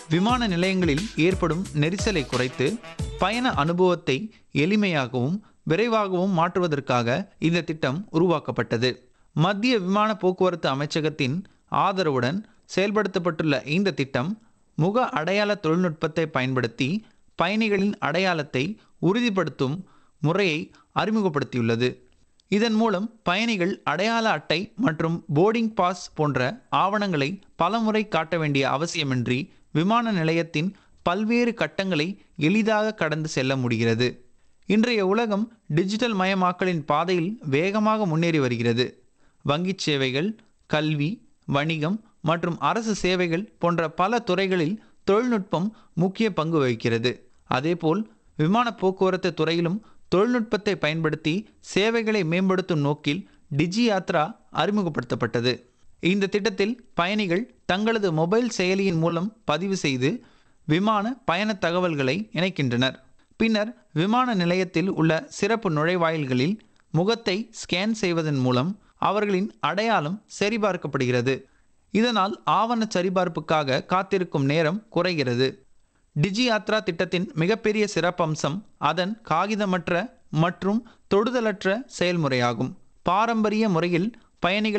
விமான நிலையங்களில் ஏற்படும் நெரிசலை குறைத்து பயண அனுபவத்தை எளிமையாகவும் விரைவாகவும் மாற்றுவதற்காக இந்த திட்டம் உருவாக்கப்பட்டது மத்திய விமான போக்குவரத்து அமைச்சகத்தின் ஆதரவுடன் செயல்படுத்தப்பட்டுள்ள இந்த திட்டம் முக அடையாள தொழில்நுட்பத்தை பயன்படுத்தி பயணிகளின் அடையாளத்தை உறுதிப்படுத்தும் முறையை அறிமுகப்படுத்தியுள்ளது இதன் மூலம் பயணிகள் அடையாள அட்டை மற்றும் போர்டிங் பாஸ் போன்ற ஆவணங்களை பலமுறை காட்ட வேண்டிய அவசியமின்றி விமான நிலையத்தின் பல்வேறு கட்டங்களை எளிதாக கடந்து செல்ல முடிகிறது இன்றைய உலகம் டிஜிட்டல் மயமாக்கலின் பாதையில் வேகமாக முன்னேறி வருகிறது வங்கிச் சேவைகள் கல்வி வணிகம் மற்றும் அரசு சேவைகள் போன்ற பல துறைகளில் தொழில்நுட்பம் முக்கிய பங்கு வகிக்கிறது அதேபோல் விமான போக்குவரத்து துறையிலும் தொழில்நுட்பத்தை பயன்படுத்தி சேவைகளை மேம்படுத்தும் நோக்கில் டிஜி யாத்ரா அறிமுகப்படுத்தப்பட்டது இந்த திட்டத்தில் பயணிகள் தங்களது மொபைல் செயலியின் மூலம் பதிவு செய்து விமான பயண தகவல்களை இணைக்கின்றனர் பின்னர் விமான நிலையத்தில் உள்ள சிறப்பு நுழைவாயில்களில் முகத்தை ஸ்கேன் செய்வதன் மூலம் அவர்களின் அடையாளம் சரிபார்க்கப்படுகிறது இதனால் ஆவண சரிபார்ப்புக்காக காத்திருக்கும் நேரம் குறைகிறது டிஜி யாத்ரா திட்டத்தின் மிகப்பெரிய சிறப்பம்சம் அதன் காகிதமற்ற மற்றும் தொடுதலற்ற செயல்முறையாகும் பாரம்பரிய முறையில் பயணிகள்